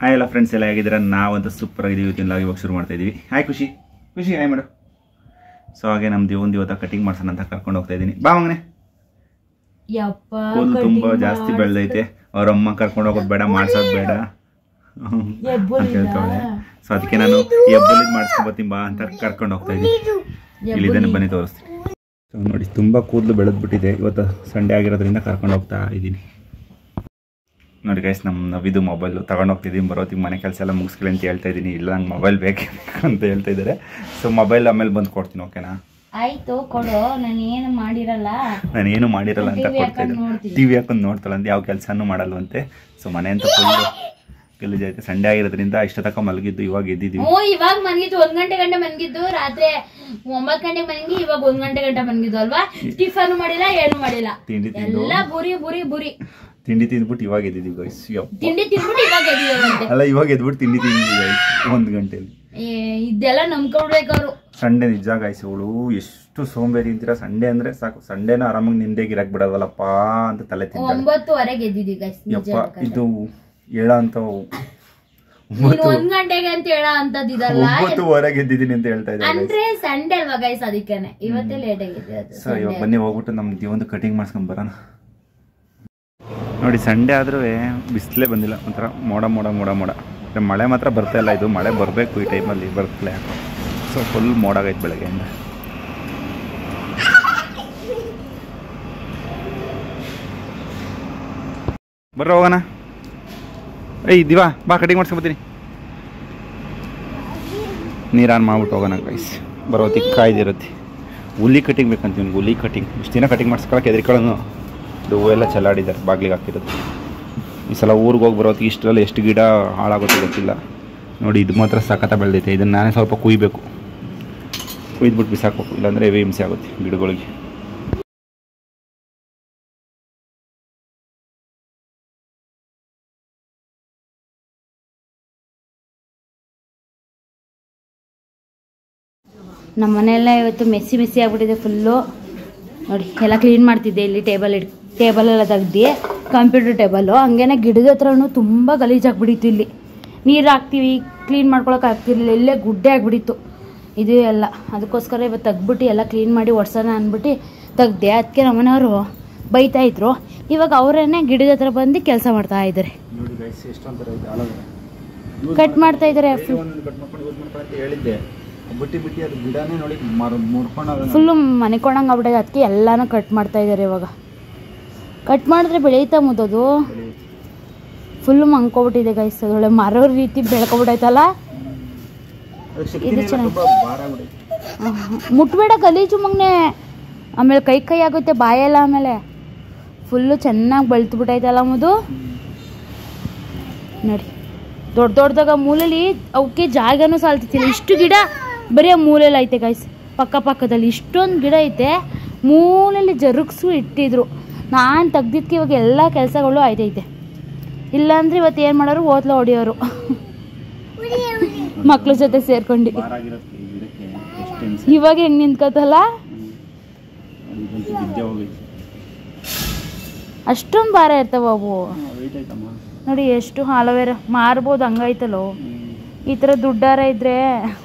Hi ಎಲ್ಲ friends ಎಲ್ಲ ಹೇಗಿದ್ದೀರಾ ನಾವಂತೂ ಸೂಪರ್ ಆಗಿದ್ದೀವಿ ಇವತ್ತಿನ ಇವಾಗ ಶುರು ಮಾಡ್ತಾ ಇದೀವಿ ಹಾಯ್ ಖುಷಿ ಖುಷಿ ಹಾಯ್ ಮಾಡು ಸೊ ಹಾಗೆ ನಮ್ದು ಒಂದು ಇವತ್ತ ಕಟಿಂಗ್ ಮಾಡ್ಸೋಣ ಅಂತ ಕರ್ಕೊಂಡು ಹೋಗ್ತಾ ಇದ್ದೀನಿ ಬಾ ಮಗನೆ ಯಪ್ಪ ಕೂದಲು ತುಂಬಾ ಜಾಸ್ತಿ ಬೆಳೆದೈತೆ ಅವ್ರ ಅಮ್ಮ ಕರ್ಕೊಂಡು ಹೋಗೋದು ಬೇಡ ಮಾಡ್ಸೋದು ಬೇಡ ಹ್ಮ್, ಅಂತ ಹೇಳ್ತಾಳೆ ಸೊ ಅದಕ್ಕೆ ನಾನು ಎಬ್ಬಲಿದ್ ಮಾಡಿಸ್ಕೊಬತ್ತೀನಿ ಬಾ ಅಂತ ಕರ್ಕೊಂಡು ಹೋಗ್ತಾ ಇದ್ದೀನಿ ಇಲ್ಲಿದ್ದೇನೆ ಬನ್ನಿ ತೋರಿಸ್ತೀನಿ ಸೊ ನೋಡಿ ತುಂಬ ಕೂದಲು ಬೆಳೆದ್ಬಿಟ್ಟಿದೆ ಇವತ್ತು ಸಂಡೇ ಆಗಿರೋದ್ರಿಂದ ಕರ್ಕೊಂಡು ಹೋಗ್ತಾ ಇದ್ದೀನಿ ನೋಡಿ ಗೈಸ್ ನಮ್ಮ ನವಿದು ಮೊಬೈಲ್ ತಗೊಂಡು ಹೋಗ್ತಿದ್ದೀನಿ ಬರೋತಿ ಮನೆ ಕೆಲಸ ಎಲ್ಲ ಮುಗಿಸ್ಕೊಳ್ಳಿ ಅಂತ ಹೇಳ್ತಾ ಇದ್ದೀನಿ ಇಲ್ಲ ನಂಗೆ ಮೊಬೈಲ್ ಬೇಕೇ ಬೇಕು ಅಂತ ಹೇಳ್ತಾ ಇದ್ದಾರೆ ಸೊ ಮೊಬೈಲ್ ಆಮೇಲೆ ಬಂದು ಕೊಡ್ತೀನಿ ಓಕೆನಾ ಆಯ್ತು ಕೊಡು ನಾನು ಏನು ಮಾಡಿರಲ್ಲ ನಾನು ಏನು ಮಾಡಿರಲ್ಲ ಅಂತ TV ಕೊಡ್ತಾ ಹಾಕೊಂಡ್ ಇದ್ದೀನಿ ನೋಡ್ತೀನಿ. ಟಿ ವಿ ಹಾಕೊಂಡು ನೋಡ್ತಾಳೆ ಅಂತ ಯಾವ ಕೆಲಸನೂ ಮಾಡಲ್ವಂತೆ ಸೊ ಮನೆ ಅಂತ ಫುಲ್ ಗಲೀಜೈತೆ ಸಂಡೇ ಆಗಿರೋದ್ರಿಂದ ಇಷ್ಟ ತನಕ ಮಲಗಿದ್ದು ಇವಾಗ ಎದ್ದಿದ್ದೀವಿ ಹ್ಞೂ ಇವಾಗ ಮನ್ಗಿದ್ದು ಒಂದ್ ಗಂಟೆ ಗಂಟೆ ಮನ್ಗಿದ್ದು ರಾತ್ರಿ ಒಂಬತ್ ಗಂಟೆ ಮನ್ಗಿ ಇವಾಗ ಒಂದ್ ಗಂಟೆ ಗಂಟೆ ಮನ್ಗಿದ್ದು ಅಲ್ವಾ ಟಿಫನ್ ಮಾಡಿಲ್ಲ ಏನು ಮಾಡಿಲ್ಲ ತಿಂಡಿ ತಿಂದು ಎಲ್ಲ ಬುರಿ ಬುರಿ ಬುರಿ ತಿಂಡಿ ತಿಂದ್ಬಿಟ್ಟು ಇವಾಗ ಎದ್ದಿದ್ದೀವಿ ಗೈಸ್ ಯಪ್ಪ ತಿಂಡಿ ತಿನ್ಬಿಟ್ಟು ಇವಾಗ ಎದ್ದಿದಾರಂತೆ ಅಲ್ಲ ಇವಾಗ ಎದ್ಬಿಟ್ಟು ತಿಂಡಿ ತಿಂದಿದ್ದೀವಿ ಗೈಸ್ ಒಂದು ಗಂಟೆಲಿ ಏ, ಇದೆಲ್ಲ ನಂಬ್ಕೊಡ್ಬೇಕು ಅವ್ರು ಸಂಡೇ ನಿಜ ಗಾಯ್ಸ್ ಅವಳು ಎಷ್ಟು ಸೋಂಬೇರಿ ಅಂತೀರಾ ಸಂಡೇ ಅಂದ್ರೆ ಸಾಕು ಸಂಡೇನ ಆರಾಮಾಗಿ ನಿಂದೇಗೆ ಇರಕ್ ಬಿಡೋದಲ್ಲಪ್ಪ ಅಂತ ತಲೆ ತಿಂತಾಳೆ ಒಂಬತ್ತುವರೆಗೆ ಎದ್ದಿದ್ದೀವಿ ಗೈಸ್ ನಿಜ ಯಪ್ಪ ಹೇಳ್ಬೇಕಂದ್ರೆ. ಇದು ಹೇಳ ಅಂತ ನೀನು ಒಂದ್ ಗಂಟೆಗೆ ಅಂತ ಹೇಳ ಅಂತದಿದಲ್ಲ ಒಂಬತ್ತುವರೆಗೆ ಎದ್ದಿದ್ದೀನಿ ಅಂತ ಹೇಳ್ತಾ ಇದ್ದಾರೆ ಅಂದ್ರೆ ಸಂಡೇ ಅಲ್ವಾ ಗೈಸ್ ಅದಕ್ಕೇನೆ ಇವತ್ತೇ ಲೇಟ್ ಆಗಿದೆ ಅದು ಸೊ ಇವಾಗ ಬನ್ನಿ ಹೋಗ್ಬಿಟ್ಟು ನಮ್ಮ ದೇವೊಂದು ಕಟಿಂಗ್ ಮಾಡ್ಸ್ಕೊಂಡ್ ಬರೋಣ ನೋಡಿ ಸಂಡೇ ಆದ್ರೂ ಬಿಸಿಲೇ ಬಂದಿಲ್ಲ ಒಂಥರ ಮೋಡ ಮೋಡ ಮೋಡ ಮೋಡ ಮತ್ತೆ ಮಳೆ ಮಾತ್ರ ಬರ್ತಾ ಇಲ್ಲ ಇದು ಮಳೆ ಬರಬೇಕು ಈ ಟೈಮಲ್ಲಿ ಬರ್ತಿಲ್ಲ ಯಾಕೋ ಸೊ ಫುಲ್ ಮೋಡ ಆಗೈತೆ ಬೆಳಗ್ಗೆಯಿಂದ ಬರ್ರ ಹೋಗೋಣ ಏಯ್ ದಿವಾ ಬಾ ಕಟಿಂಗ್ ಮಾಡ್ಸ್ಕೊಂಬತ್ತೀನಿ ನೀರಾನ್ ಮಾಡ್ಬಿಟ್ಟು ಹೋಗೋಣ ಗೈಸ್ ಬರೋ ತಿಕ್ಕಾಯ್ದಿರುತ್ತೆ ಹುಲಿ ಕಟಿಂಗ್ ಬೇಕಂತೀವಿ ಹುಲಿ ಕಟಿಂಗ್ ಇಷ್ಟು ದಿನ ಕಟಿಂಗ್ ಮಾಡಿಸ್ಕೊಳಕ್ಕೆ ಎದ್ರಿಕೊಳ್ಳೋನು ಇದು ಹೂವೆಲ್ಲ ಚೆಲ್ಲಾಡಿದ್ದಾರೆ ಬಾಗ್ಲಿಗೆ ಹಾಕಿರೋದು ಈ ಸಲ ಊರಿಗೆ ಹೋಗಿ ಬರೋತ್ತಿಗೆ ಇಷ್ಟರಲ್ಲಿ ಎಷ್ಟು ಗಿಡ ಹಾಳಾಗುತ್ತೆ ಗೊತ್ತಿಲ್ಲ ನೋಡಿ ಇದು ಮಾತ್ರ ಸಖತ್ತ ಬೆಳೆದೈತೆ ಇದನ್ನು ನಾನೇ ಸ್ವಲ್ಪ ಕುಯ್ಬೇಕು ಕುಯ್ದ್ಬಿಟ್ಟು ಬಿಸಾಕಬೇಕು ಇಲ್ಲಾಂದರೆ ಹೆವಿ ಹಿಂಸೆ ಆಗುತ್ತೆ ಗಿಡಗಳಿಗೆ ನಮ್ಮ ಮನೆಯೆಲ್ಲ ಇವತ್ತು ಮೆಸ್ಸಿ ಮೆಸ್ಸಿ ಆಗ್ಬಿಟ್ಟಿದೆ ಫುಲ್ಲು ನೋಡಿ ಎಲ್ಲ ಕ್ಲೀನ್ ಮಾಡ್ತಿದ್ದೆ ಇಲ್ಲಿ ಟೇಬಲ್ ಇಡ್ ಟೇಬಲ್ ಎಲ್ಲ ತೆಗ್ದು ಕಂಪ್ಯೂಟರ್ ಟೇಬಲು ಹಂಗೇನೆ ಗಿಡದ ಹತ್ರನೂ ತುಂಬ ಗಲೀಜಾಗ್ಬಿಟ್ಟಿತ್ತು ಇಲ್ಲಿ ನೀರು ಹಾಕ್ತೀವಿ ಕ್ಲೀನ್ ಮಾಡ್ಕೊಳಕ್ಕೆ ಆಗ್ತಿರ್ಲಿಲ್ಲ ಇಲ್ಲೇ ಗುಡ್ಡೆ ಆಗ್ಬಿಟ್ಟಿತ್ತು ಇದು ಎಲ್ಲ ಅದಕ್ಕೋಸ್ಕರ ಇವತ್ತು ತೆಗ್ದ್ಬಿಟ್ಟು ಎಲ್ಲ ಕ್ಲೀನ್ ಮಾಡಿ ಒಡ್ಸೋಣ ಅಂದ್ಬಿಟ್ಟು ತೆಗ್ದೆ ಅದಕ್ಕೆ ನಮ್ಮನೆಯವರು ಬೈತಾ ಇದ್ರು ಇವಾಗ ಅವರೇನೆ ಗಿಡದ ಹತ್ರ ಬಂದು ಕೆಲಸ ಮಾಡ್ತಾ ಇದ್ದಾರೆ ನೋಡಿ ಗೈಸ್ ಎಷ್ಟೊಂಥರ ಕಟ್ ಮಾಡ್ತಾ ಇದ್ದಾರೆ ಒಂದೊಂದು ಕಟ್ ಮಾಡ್ಕೊಂಡು ಯೂಸ್ ಮಾಡ್ಕೊಂಡು ಅಂತ ಹೇಳಿದ್ದೆ ಬಿಟ್ಟು ಬಿಟ್ಟು ಅದು ಗಿಡನೇ ನೋಡಿ ಮರ ಮುರ್ಕೊಂಡು ಫುಲ್ಲು ಮನೆ ಕೊಡಂಗೆ ಆಗ್ಬಿಟ್ಟಿದೆ ಅದಕ್ಕೆ ಎಲ್ಲಾನು ಕಟ್ ಮಾಡ್ತಾ ಇದ್ದಾರೆ ಇವಾಗ ಕಟ್ ಮಾಡಿದ್ರೆ ಬೆಳೆಯುತ್ತಾ ಮುದ್ದದು ಫುಲ್ಲು ಮಂಕೋಬಿಟ್ಟಿದೆ ಗೈಸ್ ಅದೊಳ್ಳೆ ಮರ ರೀತಿ ಬೆಳ್ಕೊಬಿಟ್ಟೈತಲ್ಲ ಇದು ಚೆನ್ನಾಗಿ ಮುಟ್ಬೇಡ ಗಲೀಜು ಮಗ್ನೆ ಆಮೇಲೆ ಕೈ ಕೈ ಆಗುತ್ತೆ ಬಾಯೆಲ್ಲ ಆಮೇಲೆ ಫುಲ್ಲು ಚೆನ್ನಾಗಿ ಬೆಳ್ತು ಬಿಟ್ಟೈತಲ್ಲ ಮುದು ನೋಡಿ ದೊಡ್ಡ ದೊಡ್ಡದಾಗ ಮೂಲೆಲಿ ಅವಕ್ಕೆ ಜಾಗನೂ ಸಾಲ್ತಿತ್ತಿಲ್ಲ ಇಷ್ಟು ಗಿಡ ಬರೀ ಆ ಮೂಲೆಯಲ್ಲಿ ಐತೆ ಗೈಸ್ ಪಕ್ಕ ಪಕ್ಕದಲ್ಲಿ ಇಷ್ಟೊಂದು ಗಿಡ ಐತೆ ಮೂಲೆಯಲ್ಲಿ ಜರುಗ್ಸು ಇಟ್ಟಿದ್ರು ನಾನು ತೆಗ್ದಿದ್ಕೆ ಇವಾಗ ಎಲ್ಲ ಕೆಲಸಗಳು ಆಯ್ತೈತೆ ಇಲ್ಲಾಂದ್ರೆ ಇವತ್ತು ಏನು ಮಾಡೋರು ಓದ್ಲ ಹೊಡಿಯೋರು ಮಕ್ಳ ಜೊತೆ ಸೇರ್ಕೊಂಡು ಭಾರ ಆಗಿರುತ್ತೆ ಈ ಗಿಡಕ್ಕೆ ಎಷ್ಟು ಹಿಂಸೆ ಇವಾಗ ಹೆಂಗ್ ನಿಂತ್ಕೋತಲ್ಲ ಇದಂತೂ ಬಿದ್ದೆ ಹೋಗೈತೆ ಅಷ್ಟೊಂದು ಭಾರ ಇರ್ತಾವ ಅವು ವೆಯ್ಟ್ ಆಯ್ತಮ್ಮ ನೋಡಿ ಎಷ್ಟು ಹಾಲವೇರ ಮಾರ್ಬೋದು ಹಂಗೈತಲ್ಲೋ ಈ ಥರ ದುಡ್ಡಾರ ಇದ್ರೆ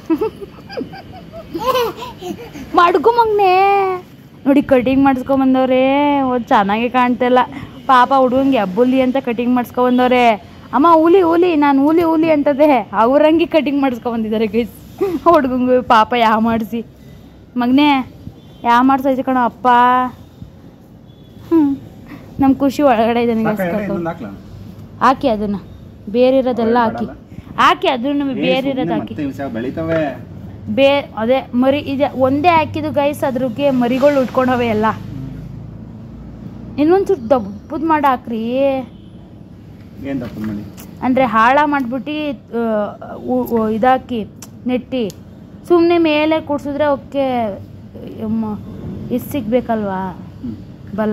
ಮಡ್ಗು ಮಗ್ನೆ ನೋಡಿ ಕಟಿಂಗ್ ಮಾಡಿಸ್ಕೊಂಬಂದವ್ರೆ ಓ ಚೆನ್ನಾಗಿ ಕಾಣ್ತಿಲ್ಲ ಪಾಪ ಹುಡುಗಂಗೆ ಹಬ್ಬುಲಿ ಅಂತ ಕಟಿಂಗ್ ಮಾಡಿಸ್ಕೊಂಬಂದವ್ರೆ ಅಮ್ಮ ಹುಲಿ ಹುಲಿ ನಾನು ಹುಲಿ ಹುಲಿ ಅಂತದೆ ಅವ್ರಂಗೆ ಕಟಿಂಗ್ ಮಾಡಿಸ್ಕೊಂಬಂದಿದ್ದಾರೆ ಗೈಸ್ ಹುಡುಗಂಗೆ ಪಾಪ ಯಾ ಮಾಡಿಸಿ ಮಗನೇ ಯಾ ಮಾಡ್ಸೈತೆ ಕಣೋ ಅಪ್ಪ ಹ್ಞೂ ನಮ್ಮ ಖುಷಿ ಒಳಗಡೆ ಇದೆ ಹಾಕ್ಲಾ ಹಾಕಿ ಅದನ್ನ ಬೇರೆ ಇರೋದೆಲ್ಲ ಹಾಕಿ ಹಾಕಿ ಅದನ್ನು ಬೇರೆ ಇರೋದು ಹಾಕಿ ಮತ್ತೆ ಹಿಂಸೆ ಬೆಳಿತವೆ ಬೇ ಅದೇ ಮರಿ ಇದೆ ಒಂದೇ ಹಾಕಿದ್ದು ಗೈಸ್ ಅದ್ರಿಗೆ ಮರಿಗಳು ಉಟ್ಕೊಂಡವೆ ಎಲ್ಲ ಇನ್ನೊಂಚೂರು ದಪ್ಪದ್ ಮಾಡಿ ಹಾಕ್ರಿ ಏನು ತಪ್ಪು ಮಾಡಿ ಅಂದರೆ ಹಾಳ ಮಾಡ್ಬಿಟ್ಟು ಇದಾಕಿ ನೆಟ್ಟಿ ಸುಮ್ಮನೆ ಮೇಲೆ ಕೂಡ್ಸಿದ್ರೆ ಅವಕ್ಕೆ ಇದು ಸಿಗ್ಬೇಕಲ್ವಾ ಬಲ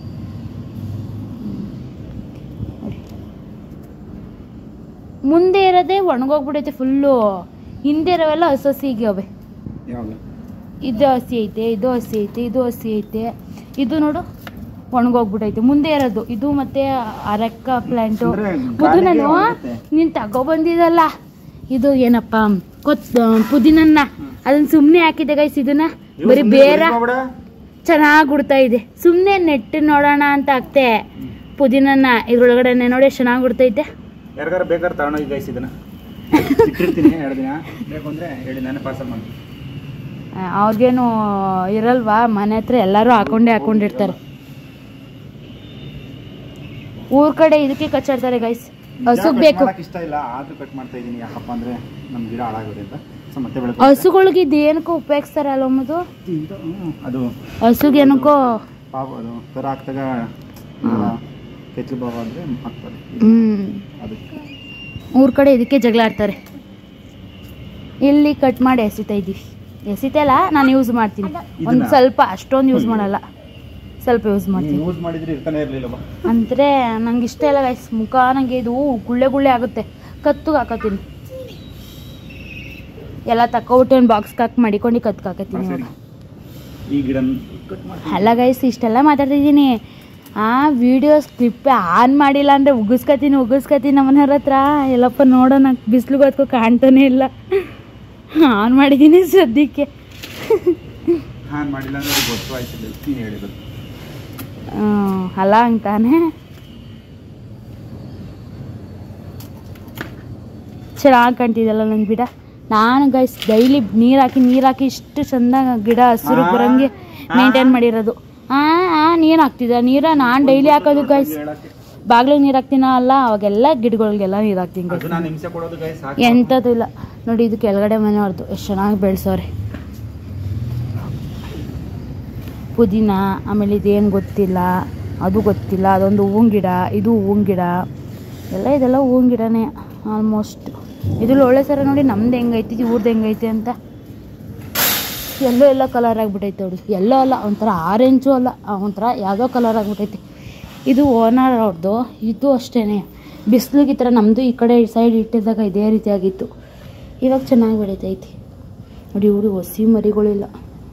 ಮುಂದೆ ಇರೋದೇ ಒಣಗೋಗ್ಬಿಡೈತೆ ಫುಲ್ಲು ಹಿಂದೆ ಇರೋವೆಲ್ಲ ಹಸಿ ಹಸಿಗವೆ ಯಾವಾಗ ಇದು ಹಸಿ ಐತೆ ಇದು ಹಸಿ ಐತೆ ಇದು ಹಸಿ ಐತೆ ಇದು ನೋಡು ಒಣಗೋಗ್ಬಿಟ್ಟೈತೆ ಮುಂದೆ ಇರೋದು ಇದು ಮತ್ತೆ ಅರೆಕ್ಕ ಪ್ಲಾಂಟು ಅಂದ್ರೆ ಇದು ಗಾಳಿಗೆ ನಾನು ಒಣಗುತ್ತೆ. ನೀನು ತಗೊಬಂದಿದಲ್ಲ ಇದು ಏನಪ್ಪ ಕೊತ್ ಪುದೀನನ್ನ ಅದನ್ನ ಸುಮ್ಮನೆ ಹಾಕಿದೆ ಗೈಸ್ ಇದನ್ನ ಬರೀ ಬೇರ ಚೆನ್ನಾಗಿ ಉಡ್ತಾ ಇದೆ ಸುಮ್ಮನೆ ನೆಟ್ಟು ನೋಡೋಣ ಅಂತ ಹಾಕ್ತೆ ಪುದೀನನ್ನ ಇದ್ರೊಳಗಡೆ ನೋಡಿ ಎಷ್ಟು ಚೆನ್ನಾಗಿ ಉಡ್ತೈತೆ ಯಾರಿಗಾರ ಬೇಕಾದ್ರೆ ತಗೊಂಡೋಗಿ ಗೈಸ್ ಇದನ್ನ ಇಟ್ಟಿರ್ತೀನಿ ಎರಡು ದಿನ ಬೇಕು ಅಂದ್ರೆ ಹೇಳಿ ನಾನೇ ಪಾರ್ಸಲ್ ಮಾಡಿ ಆ, ಅವ್ರಿಗೇನು ಇರಲ್ವಾ ಮನೆ ಹತ್ರ ಎಲ್ಲರೂ ಹಾಕೊಂಡೇ ಹಾಕೊಂಡಿರ್ತಾರೆ ಊರ್ ಕಡೆ ಇದಕ್ಕೆ ಕಚ್ಚಾಡ್ತಾರೆ ಗೈಸ್ ಹಸುಗ್ ಬೇಕು ಇಷ್ಟ ಇಲ್ಲ ಆದ್ರೂ ಕಟ್ ಮಾಡ್ತಾ ಇದೀನಿ ಯಾಕಪ್ಪ ಅಂದ್ರೆ ನಮ್ ಗಿಡ ಹಾಳಾಗೋದೆ ಅಂತ ಸೊ ಮತ್ತೆ ಬೆಳಗ್ಗೆ ಹಸುಗಳಿಗೆ ಇದು ಏನಕ್ಕೋ ಉಪಯೋಗಿಸ್ತಾರೆ ಅಲ್ಲಮ್ಮದು ಅದು ಹಸುಗೆ ಏನಕ್ಕೋ ಪಾಪ ಅದು ಕರ ಹಾಕ್ದಾಗ ಕೆಚ್ಚಲು ಬಾವ ಅಂದ್ರೆ ಹಾಕ್ತಾರೆ ಹ್ಮ್ ಅದಕ್ಕೆ ಊರ್ ಕಡೆ ಇದಕ್ಕೆ ಜಗಳ ಆಡ್ತಾರೆ ಇಲ್ಲಿ ಕಟ್ ಮಾಡಿ ಎಸಿತಾ ಇದ್ದೀವಿ ಎಸಿತಲ್ಲ ನಾನು ಯೂಸ್ ಮಾಡ್ತೀನಿ ಒಂದು ಇದನ್ನ? ಸ್ವಲ್ಪ ಅಷ್ಟೊಂದು ಯೂಸ್ ಮಾಡಲ್ಲ ಸ್ವಲ್ಪ ಯೂಸ್ ಮಾಡ್ತೀನಿ ಯೂಸ್ ಮಾಡಿದ್ರೆ ಇರ್ತಾನೆ ಇರ್ಲಿಲ್ಲ ಅಂದರೆ ನಂಗೆ ಇಷ್ಟ ಇಲ್ಲ ಗೈಸ್ ಮುಖ ನನಗೆ ಇದು ಗುಳ್ಳೆ ಗುಳ್ಳೆ ಆಗುತ್ತೆ ಕತ್ತಿಗೆ ಹಾಕತ್ತೀನಿ ಎಲ್ಲ ತಕೊಬಿಟ್ಟು ಒಂದು ಬಾಕ್ಸ್ಗೆ ಹಾಕಿ ಮಡಿಕೊಂಡು ಕತ್ತಿಗೆ ಹಾಕತ್ತೀನಿ ಇವಾಗ ಈ ಗಿಡ ಕಟ್ ಮಾಡಿ ಅಲ್ಲ ಗೈಸ್ ಇಷ್ಟೆಲ್ಲ ಮಾತಾಡ್ತಿದ್ದೀನಿ ಆ ವಿಡಿಯೋಸ್ ಕ್ಲಿಪ್ ಆನ್ ಮಾಡಿಲ್ಲ ಅಂದರೆ ಉಗಿಸ್ಕತೀನಿ ಉಗಿಸ್ಕತೀನಿ ನಮ್ಮನೆಯವ್ರ ಹತ್ರ ಎಲ್ಲಪ್ಪ ನೋಡೋಣ ಬಿಸಿಲು ಹೊತ್ಕೊ ಕಾಣ್ತಾನೆ ಇಲ್ಲ ಆನ್ ಮಾಡಿದ್ದೀನಿ ಸದ್ಯಕ್ಕೆ ಹಾನ್ ಮಾಡಿಲ್ಲ ಅಂದ್ರೆ ಅದು ಗೊತ್ತು ಆಯ್ತಿಲ್ಲ ನೀನು ಹೇಳಿರೋದು ಹ್ಮ್, ಅಲ್ಲ ಅಂತಾನೆ ಚೆನ್ನಾಗಿ ಕಾಣ್ತಿದಲ್ಲ ನನ್ನ ಗಿಡ ನಾನು ಗೈಸ್ ಡೈಲಿ ನೀರು ಹಾಕಿ ನೀರು ಹಾಕಿ ಇಷ್ಟು ಚಂದ ಗಿಡ ಹಸಿರು ಆ, ಬರಂಗೆ ಮೇಂಟೈನ್ ಮಾಡಿರೋದು ಆ ಆ ನೀರು ಹಾಕ್ತಿದ್ದ ನೀರ ನಾನು ಡೈಲಿ ಹಾಕೋದು ಗೈಸ್ ಹೇಳಕ್ಕೆ ಬಾಗ್ಲಿಗೆ ನೀರು ಹಾಕ್ತೀನ ಅಲ್ಲ ಅವಾಗೆಲ್ಲ ಗಿಡಗಳಿಗೆಲ್ಲ ನೀರು ಹಾಕ್ತೀನಿ ಅದು ಗೈಸ್ ನಾನು ಹಿಂಸೆ ಕೊಡೋದು ಗೈಸ್ ಎಂಥದ್ದು ಇಲ್ಲ ನೋಡಿ ಇದು ಕೆಳಗಡೆ ಮನೆ ಅವ್ರದ್ದು ಎಷ್ಟು ಚೆನ್ನಾಗಿ ಬೆಳೆಸೋರೆ ಪುದೀನ ಆಮೇಲೆ ಇದೇನು ಗೊತ್ತಿಲ್ಲ ಅದು ಗೊತ್ತಿಲ್ಲ ಅದೊಂದು ಹೂವಿನ ಗಿಡ ಇದು ಹೂವಿನ ಗಿಡ ಎಲ್ಲ ಇದೆಲ್ಲ ಹೂವಿನ ಗಿಡನೇ ಆಲ್ಮೋಸ್ಟ್ ಇದ್ರಲ್ಲಿ ಒಳ್ಳೆ ಸರ ನೋಡಿ ನಮ್ದು ಹೆಂಗೈತಿ ಇವ್ರದ್ದು ಹೆಂಗೈತೆ ಅಂತ ಎಲ್ಲೋ ಎಲ್ಲ ಕಲರ್ ಆಗಿಬಿಟ್ಟೈತೆ ನೋಡಿ ಎಲ್ಲೋ ಅಲ್ಲ ಒಂಥರ ಆರೆಂಜು ಅಲ್ಲ ಆ, ಒಂಥರ ಯಾವುದೋ ಕಲರ್ ಆಗಿಬಿಟ್ಟೈತೆ ಇದು ಓನರ್ ಅವ್ರದ್ದು ಇದು ಅಷ್ಟೇ ಬಿಸಿಲಿಗೆ ಈ ಥರ ನಮ್ಮದು ಈ ಕಡೆ ಸೈಡ್ ಇಟ್ಟಿದ್ದಾಗ ಇದೇ ರೀತಿ ಆಗಿತ್ತು ಇವಾಗ ಚೆನ್ನಾಗಿ ಬೆಳೀತೈತಿ ನೋಡಿ ಇವರು ಹೊಸಿ ಮರಿಗಳಿಲ್ಲ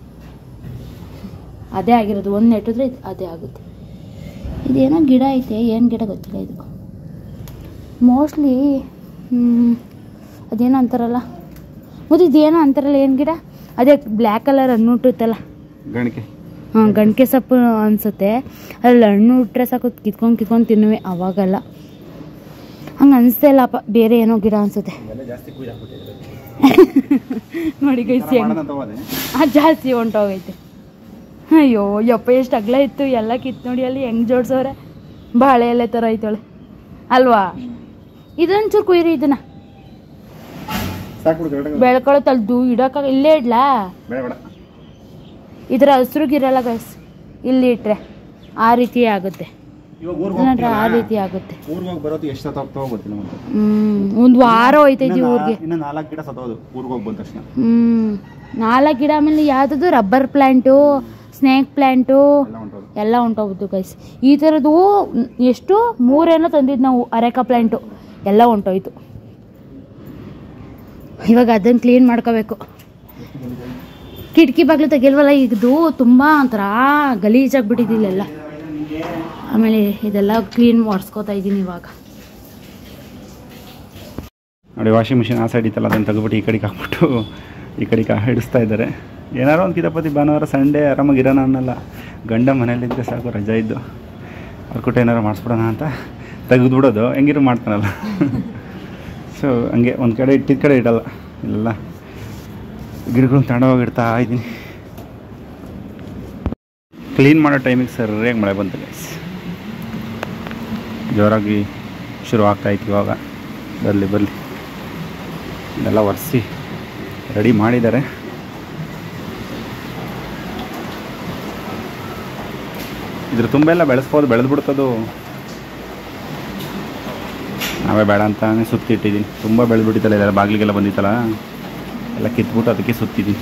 ಅದೇ ಆಗಿರೋದು ಒಂದು ನೆಟ್ಟಿದ್ರೆ ಇದು ಅದೇ ಆಗುತ್ತೆ ಇದೇನೋ ಗಿಡ ಐತೆ ಏನು ಗಿಡ ಗೊತ್ತಿಲ್ಲ ಇದು ಮೋಸ್ಟ್ಲಿ ಅದೇನೋ ಅಂತಾರಲ್ಲ ಮತ್ತು ಇದೇನೋ ಅಂತಾರಲ್ಲ ಏನು ಗಿಡ ಅದೇ ಬ್ಲ್ಯಾಕ್ ಕಲರ್ ಹಣ್ಣು ಹುಟ್ಟುತ್ತಲ್ಲ ಗಣಿಕೆ ಹಾಂ ಗಂಟೆ ಸೊಪ್ಪು ಅನಿಸುತ್ತೆ ಅದ್ರಲ್ಲಿ ಹಣ್ಣು ಹುಟ್ರೆ ಸಾಕು ಕಿತ್ಕೊಂಡು ಕಿತ್ಕೊಂಡು ತಿನ್ನುವೆ ಅವಾಗೆಲ್ಲ ಹಂಗೆ ಅನಿಸ್ತಾ ಇಲ್ಲಪ್ಪ ಬೇರೆ ಏನೋ ಗಿಡ ಅನಿಸುತ್ತೆ ಇವೆಲ್ಲ ಜಾಸ್ತಿ ಪೂಜೆ ಹಾಕ್ಬಿಟ್ಟಿದ್ದಾರೆ ನೋಡಿ ಗೈಸಿ ಹೆಂಗೆ ಮಾಡೋದಂತ ಹೋದೆ ಆ ಜಾಸ್ತಿ ಹೊಂಟೋಗೈತೆ ಅಯ್ಯೋ ಯಪ್ಪ ಎಷ್ಟು ಅಗಲ ಇತ್ತು ಎಲ್ಲ ಕಿತ್ತು ನೋಡಿ ಅಲ್ಲಿ ಹೆಂಗೆ ಜೋಡ್ಸವ್ರೆ ಬಾಳೆ ಎಲೆ ಥರ ಐತಳೆ ಅಲ್ವಾ ಇದೊಂಚೂರು ಕುಯ್ರಿ ಇದನ್ನ ಸಾಕ್ಬಿಡು ಕರೆಕ್ಟಾಗಿ ಬೆಳ್ಕೊಳತ್ತಲ್ಲಿ ದೂ ಇಡೋಕ್ಕಾಗ ಇಲ್ಲೇ ಇಡ್ಲಾ ಬೇಡ ಬೇಡ ಇದರ ಹಸ್ರುಗಿರಲ್ಲ ಗೈಸ್ ಇಲ್ಲಿ ಇಟ್ರೆ ಆ ರೀತಿ ಆಗುತ್ತೆ ಇವಾಗ ಊರಿಗೆ ನೋಡ್ರಿ ಆ ಹೋಗ್ತೀವಲ್ಲ, ರೀತಿ ಆಗುತ್ತೆ ಊರಿಗೆ ಹೋಗಿ ಬರೋದು ಎಷ್ಟು ಸತ್ತೋಗ್ತಾವೋ ಗೊತ್ತಿಲ್ಲ ಮತ್ತೆ ಹ್ಮ್ ಒಂದು ವಾರ ಹೋಯ್ತೈತಿ ಇನ್ನು ಊರಿಗೆ ನಾ- ಇನ್ನು ನಾಲ್ಕು ಗಿಡ ಸತ್ತೋದು ಊರಿಗೆ ಹೋಗಿ ಬಂದ ತಕ್ಷಣ ಹ್ಮ್ ನಾಲ್ಕು ಗಿಡ ಆಮೇಲೆ ಯಾವ್ದದು ರಬ್ಬರ್ ಪ್ಲ್ಯಾಂಟು ಸ್ನೇಕ್ ಪ್ಲ್ಯಾಂಟು ಎಲ್ಲ ಹೊಂಟೋದು ಎಲ್ಲ ಹೊಂಟೋಗ್ಬಿಟ್ಟು ಗೈಸ್ ಈ ಥರದ್ದು ಎಷ್ಟು ಮೂರೇನೋ ತಂದಿದ್ದು ನಾವು ಅರೆಕ ಪ್ಲ್ಯಾಂಟು ಎಲ್ಲ ಹೊಂಟೋಯ್ತು ಇವಾಗ ಅದನ್ನು ಕ್ಲೀನ್ ಮಾಡ್ಕೋಬೇಕು ಕಿಟಕಿ ಬಾಗಿಲು ತೆಗಿಲ್ವಲ್ಲ ಇದು ತುಂಬ ಒಂಥರ ಗಲೀಜಾಗ್ಬಿಟ್ಟಿದ್ದಿಲ್ಲೆಲ್ಲ ಆಮೇಲೆ ಇದೆಲ್ಲ ಕ್ಲೀನ್ ಮಾಡಿಸ್ಕೋತಾ ಇದ್ದೀನಿ ಇವಾಗ ನೋಡಿ ವಾಷಿಂಗ್ ಮಿಷಿನ್ ಆ ಸೈಡ್ ಇತ್ತಲ್ಲ ಅದನ್ನು ತೆಗೆದ್ಬಿಟ್ಟು ಈ ಕಡೆಗೆ ಹಾಕ್ಬಿಟ್ಟು ಈ ಕಡೆಗೆ ಹಿಡಿಸ್ತಾ ಇದ್ದಾರೆ ಏನಾರೋ ಒಂದು ಕಿತಾಪತಿ ಭಾನುವಾರ ಸಂಡೇ ಆರಾಮಾಗಿ ಇರೋಣ ಅನ್ನಲ್ಲ ಗಂಡ ಮನೇಲಿದ್ದರೆ ಸಾಕು ರಜಾ ಇದ್ದು ಅವ್ರ ಕೊಟ್ಟು ಏನಾರು ಮಾಡಿಸ್ಬಿಡೋಣ ಅಂತ ತೆಗೆದ್ಬಿಡೋದು ಹೆಂಗಿರು ಮಾಡ್ತಾನಲ್ಲ ಸೊ ಹಂಗೆ ಒಂದು ಕಡೆ ಇಟ್ಟಿದ್ದ ಕಡೆ ಇಡಲ್ಲ ಎಲ್ಲ ಗಿಡಗಳನ್ನ ತಗೊಂಡೋಗಿ ಇಡ್ತಾ ಇದ್ದೀನಿ ಕ್ಲೀನ್ ಮಾಡೋ ಟೈಮಿಗೆ ಸರಿಯಾಗಿ ಮಳೆ ಬಂತು ಗೈಸ್ ಜೋರಾಗಿ ಶುರು ಆಗ್ತಾಯಿತ್ತು ಇವಾಗ ಬರಲಿ ಬರಲಿ ಇದೆಲ್ಲ ಒರೆಸಿ ರೆಡಿ ಮಾಡಿದ್ದಾರೆ ಇದ್ರ ತುಂಬ ಎಲ್ಲ ಬೆಳೆಸ್ಬೋದು ಬೆಳೆದ್ಬಿಡ್ತದು ನಾವೇ ಬೇಡ ಅಂತಾನೆ ಸುತ್ತಿಟ್ಟಿದ್ದೀನಿ ತುಂಬ ಬೆಳೆದ್ಬಿಟ್ಟಿತ್ತಲ್ಲ ಇದೆಲ್ಲ ಬಾಗಿಲಿಗೆಲ್ಲ ಬಂದಿತ್ತಲ್ಲ ಎಲ್ಲ ಕಿತ್ಬಿಟ್ಟು ಅದಕ್ಕೆ ಸುತ್ತಿದ್ದೀನಿ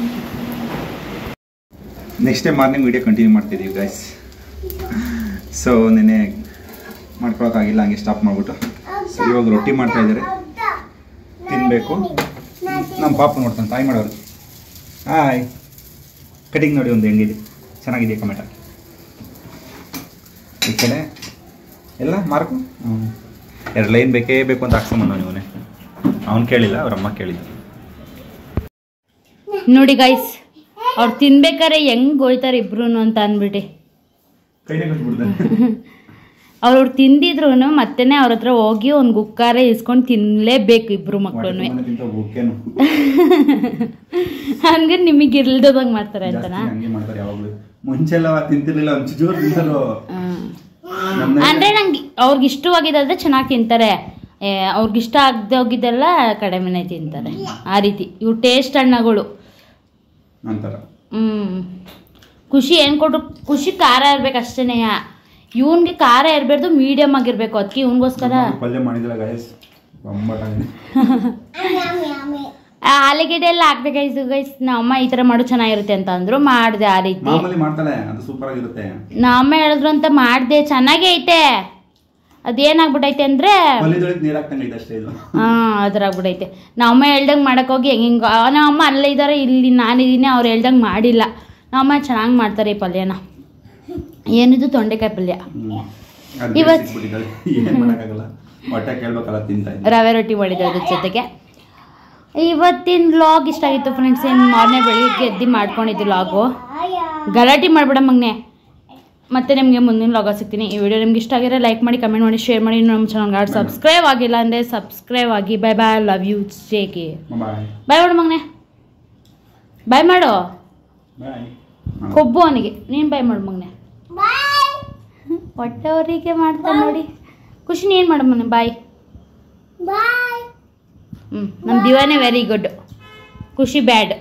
next day morning video continue ಮಾಡ್ತಿದ್ದೀವಿ ಗೈಸ್ ಸೊ ನಿನ್ನೆ ಮಾಡ್ಕೊಳಕ್ಕಾಗಿಲ್ಲ ಹಂಗೆ ಸ್ಟಾಪ್ ಮಾಡಿಬಿಟ್ಟು ಸೊ ಇವಾಗ ರೊಟ್ಟಿ ಮಾಡ್ತಾ ಇದ್ದಾರೆ ತಿನ್ನಬೇಕು ನಮ್ಮ ಪಾಪ ನೋಡ್ತಾನೆ ತಾಯಿ ಮಾಡೋರು ಹಾಯ್ ಕಟಿಂಗ್ ನೋಡಿ ಒಂದು ಹೆಂಗಿದೆ ಚೆನ್ನಾಗಿದೆ ಕಮೆಂಟ್ ಹಾಕಿ ಕಡೆ ಎಲ್ಲ ಮಾರ್ಕು ಹ್ಞೂ ಎರಡು ಲೈನ್ ಬೇಕೇ ಬೇಕು ಅಂತ ಹಾಕ್ಸ್ಕೊಂಬಂದ ಇವನೇ ಅವ್ನು ಕೇಳಿಲ್ಲ ಅವ್ರ ಅಮ್ಮ ಕೇಳಿದ್ದು ನೋಡಿ ಗೈಸ್ ಅವ್ರು ತಿನ್ಬೇಕಾರೆ ಹೆಂಗ್ ಹೋಯ್ತಾರೆ ಇಬ್ರು ಅಂತ ಅಂದ್ಬಿಟ್ಟು ಕೈನೇ ಕೊಟ್ಬಿಡ್ತಾನೆ ಅವ್ರು ತಿಂದಿದ್ರು ಮತ್ತೆನೆ ಅವ್ರ ಹತ್ರ ಹೋಗಿ ಒಂದು ಗುಕ್ಕಾರೆ ಇಸ್ಕೊಂಡು ತಿನ್ಲೇಬೇಕು ಇಬ್ರು ಮಕ್ಕಳು ಓಕೆನು ಹಂಗೆ ನಿಮಗೆ ಇಲ್ದದಂಗೆ ಮಾಡ್ತಾರೆ ಅಂತನಾ ಹಂಗೆ ಮಾಡ್ತಾರೆ ಯಾವಾಗಲೂ ಮುಂಚೆಲ್ಲ ತಿಂತಿರ್ಲಿಲ್ಲ ಒಂಚೂರು ತಿಂತಾರೋ ಹ್ಮ್. ನಮ್ದು ಅಂದ್ರೆ ನಂಗೆ ಅವ್ರಿಗೆ ಇಷ್ಟವಾಗಿದ್ದಾದ್ರೆ ಚೆನ್ನಾಗಿ ತಿಂತಾರೆ ಏ, ಅವ್ರಿಗೆ ಇಷ್ಟ ಆಗದೆ ಹೋಗಿದ್ದೆಲ್ಲ ಕಡಿಮೆನೆ ತಿಂತಾರೆ ಆ ರೀತಿ ಇವು ಟೇಸ್ಟ್ ಹಣ್ಣಗಳು ಅಂತಾರ ಹ್ಮ್ ಖುಷಿ ಏನು ಕೊಟ್ರು ಖುಷಿ ಖಾರ ಇರ್ಬೇಕು ಅಷ್ಟೇನೆ ಇವನ್ಗೆ ಖಾರ ಇರಬಾರ್ದು ಮೀಡಿಯಮ್ ಆಗಿರ್ಬೇಕು ಅದಕ್ಕೆ ಇವನ್ಗೋಸ್ಕರ ಪಲ್ಯ ಮಾಡಿದಿಲ್ಲ ಗಾಯಸ್ ಬೊಂಬಾಟಾಗಿದೆ ಆಲೂಗೆಡ್ಡೆ ಎಲ್ಲ ಹಾಕ್ಬೇಕಾಯ್ತು ಗೈಸ್ ನಮ್ಮಮ್ಮ ಈ ಥರ ಮಾಡು ಚೆನ್ನಾಗಿರುತ್ತೆ ಅಂತ ಅಂದ್ರು ಮಾಡಿದೆ ಆ ರೀತಿ ಮಾಮೂಲಿ ಮಾಡ್ತಾಳೆ ಅದು ಸೂಪರ್ ಆಗಿರುತ್ತೆ ನಮ್ಮಮ್ಮ ಹೇಳಿದ್ರು ಅಂತ ಮಾಡಿದೆ ಚೆನ್ನಾಗೇ ಐತೆ ಅದೇನಾಗ್ಬಿಟ್ಟೈತೆ ಅಂದ್ರೆ ಪಲ್ಯದೊಳಗೆ ನೀರು ಹಾಕ್ತಂಗೆ ಐತೆ ಅಷ್ಟೇ ಇದು ಹಾಂ ಅದ್ರಾಗ್ಬಿಟ್ಟೈತೆ ನಮ್ಮಮ್ಮ ಹೇಳ್ದಂಗೆ ಮಾಡಕ್ ಹೋಗಿ ಹೆಂಗೆ ಹಿಂಗೆ ನಮ್ಮಮ್ಮ ಅಲ್ಲೇ ಇದ್ದಾರೆ ಇಲ್ಲಿ ನಾನಿದ್ದೀನಿ ಅವ್ರು ಹೇಳ್ದಂಗೆ ಮಾಡಿಲ್ಲ ನಮ್ಮಮ್ಮ ಚೆನ್ನಾಗಿ ಮಾಡ್ತಾರೆ ಈ ಪಲ್ಯನ ಏನಿದು ತೊಂಡೆಕಾಯಿ ಪಲ್ಯ ಹ್ಮ್. ಅದ್ ಇವತ್ತು- ಸಿಕ್ಬಿಟ್ಟಿದ್ದಾಳೆ. ಏನ್ ಮಾಡಕ್ಕಾಗಲ್ಲ ಹೊಟ್ಟೆ ಕೇಳ್ಬೇಕಲ್ಲ ತಿಂತಾ ಇದ್ದೆ ರವೆ ರೊಟ್ಟಿ ಮಾಡಿದ್ದೆ ಅದ್ರ ಜೊತೆಗೆ ಇವತ್ತಿನ ವ್ಲಾಗ್ ಇಷ್ಟ ಆಗಿತ್ತು ಫ್ರೆಂಡ್ಸ್ ಏನು ಮಾರನೇ ಬೆಳಿಗ್ಗೆ ಎದ್ದು ಮಾಡ್ಕೊಂಡಿದ್ದು ವ್ಲಾಗು ಗಲಾಟೆ ಮಾಡ್ಬೇಡ ಮಗ್ನೆ ಮತ್ತೆ ನಿಮಗೆ ಮುಂದಿನ ವ್ಲಾಗ ಸಿಗ್ತೀನಿ ಈ ವಿಡಿಯೋ ನಿಮ್ಗೆ ಇಷ್ಟ ಆಗಿರೋ ಲೈಕ್ ಮಾಡಿ ಕಮೆಂಟ್ ಮಾಡಿ ಶೇರ್ ಮಾಡಿ ನಮ್ಮ ಚಾನಲ್ಗೆ ಸಬ್ಸ್ಕ್ರೈಬ್ ಆಗಿಲ್ಲ ಅಂದರೆ ಸಬ್ಸ್ಕ್ರೈಬ್ ಆಗಿ bye bye love you JK bye bye ಮಾಡು ಮಗನೆ ಬಾಯ್ ಮಾಡು ಬಾಯ್ ಕೊಬ್ಬು ಅವನಿಗೆ ನೀನು ಬಾಯ್ ಮಾಡು ಮಗನೆ ಹೊಟ್ಟೆ ಅವರಿಗೆ ಮಾಡ್ತಾ ನೋಡಿ ಖುಷಿ ನೀನು ಮಾಡು ಮನೆ ಬಾಯ್ ಹ್ಞೂ ನಮ್ಮ ದಿವಾನೇ ವೆರಿ ಗುಡ್ ಖುಷಿ ಬ್ಯಾಡ್